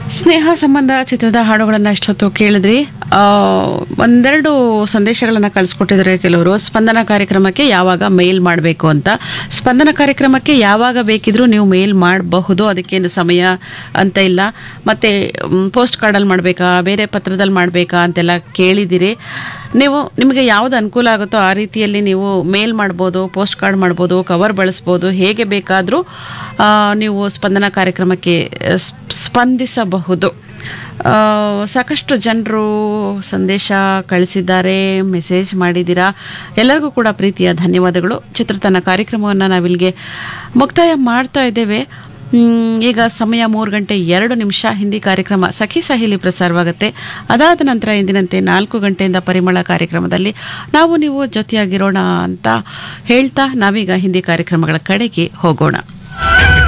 ಸ್ನೇಹ ಸಂಬಂಧ ಚಿತ್ರದ ಹಾಡುಗಳನ್ನು ಇಷ್ಟೊತ್ತು ಕೇಳಿದ್ರಿ ಆ, ಒಂದೆರಡು ಸಂದೇಶಗಳನ್ನು ಕಳಿಸ್ಕೊಟ್ಟಿದ್ದಾರೆ ಕೆಲವರು ಸ್ಪಂದನ ಕಾರ್ಯಕ್ರಮಕ್ಕೆ ಯಾವಾಗ ಮೇಲ್ ಮಾಡಬೇಕು ಅಂತ ಸ್ಪಂದನ ಕಾರ್ಯಕ್ರಮಕ್ಕೆ ಯಾವಾಗ ಬೇಕಿದ್ರೂ ನೀವು ಮೇಲ್ ಮಾಡಬಹುದು ಅದಕ್ಕೇನು ಸಮಯ ಅಂತ ಇಲ್ಲ ಮತ್ತು ಪೋಸ್ಟ್ ಕಾರ್ಡಲ್ಲಿ ಮಾಡಬೇಕಾ ಬೇರೆ ಪತ್ರದಲ್ಲಿ ಮಾಡಬೇಕಾ ಅಂತೆಲ್ಲ ಕೇಳಿದ್ದೀರಿ ನೀವು ನಿಮಗೆ ಯಾವ್ದು ಅನುಕೂಲ ಆಗುತ್ತೋ ಆ ರೀತಿಯಲ್ಲಿ ನೀವು ಮೇಲ್ ಮಾಡ್ಬೋದು ಪೋಸ್ಟ್ ಕಾರ್ಡ್ ಮಾಡ್ಬೋದು ಕವರ್ ಬಳಸ್ಬೋದು ಹೇಗೆ ಬೇಕಾದರೂ ನೀವು ಸ್ಪಂದನ ಕಾರ್ಯಕ್ರಮಕ್ಕೆ ಸ್ಪ್- ಸ್ಪಂದಿಸಬಹುದು ಆ, ಸಾಕಷ್ಟು ಜನರು ಸಂದೇಶ ಕಳಿಸಿದ್ದಾರೆ ಮೆಸೇಜ್ ಮಾಡಿದ್ದೀರಾ ಎಲ್ಲರಿಗೂ ಕೂಡ ಪ್ರೀತಿಯ ಧನ್ಯವಾದಗಳು ಚಿತ್ರತನ ಕಾರ್ಯಕ್ರಮವನ್ನು ನಾವಿಲ್ಲಿಗೆ ಮುಕ್ತಾಯ ಮಾಡ್ತಾ ಇದ್ದೇವೆ ಮ್, ಈಗ ಸಮಯ ಮೂರು ಗಂಟೆ ಎರಡು ನಿಮಿಷ ಹಿಂದಿ ಕಾರ್ಯಕ್ರಮ ಸಖಿ ಸಹೇಲಿ ಪ್ರಸಾರವಾಗುತ್ತೆ ಅದಾದ ನಂತರ ಎಂದಿನಂತೆ ನಾಲ್ಕು ಗಂಟೆಯಿಂದ ಪರಿಮಳ ಕಾರ್ಯಕ್ರಮದಲ್ಲಿ ನಾವು ನೀವು ಜೊತೆಯಾಗಿರೋಣ ಅಂತ ಹೇಳ್ತಾ ನಾವೀಗ ಹಿಂದಿ ಕಾರ್ಯಕ್ರಮಗಳ ಕಡೆಗೆ ಹೋಗೋಣ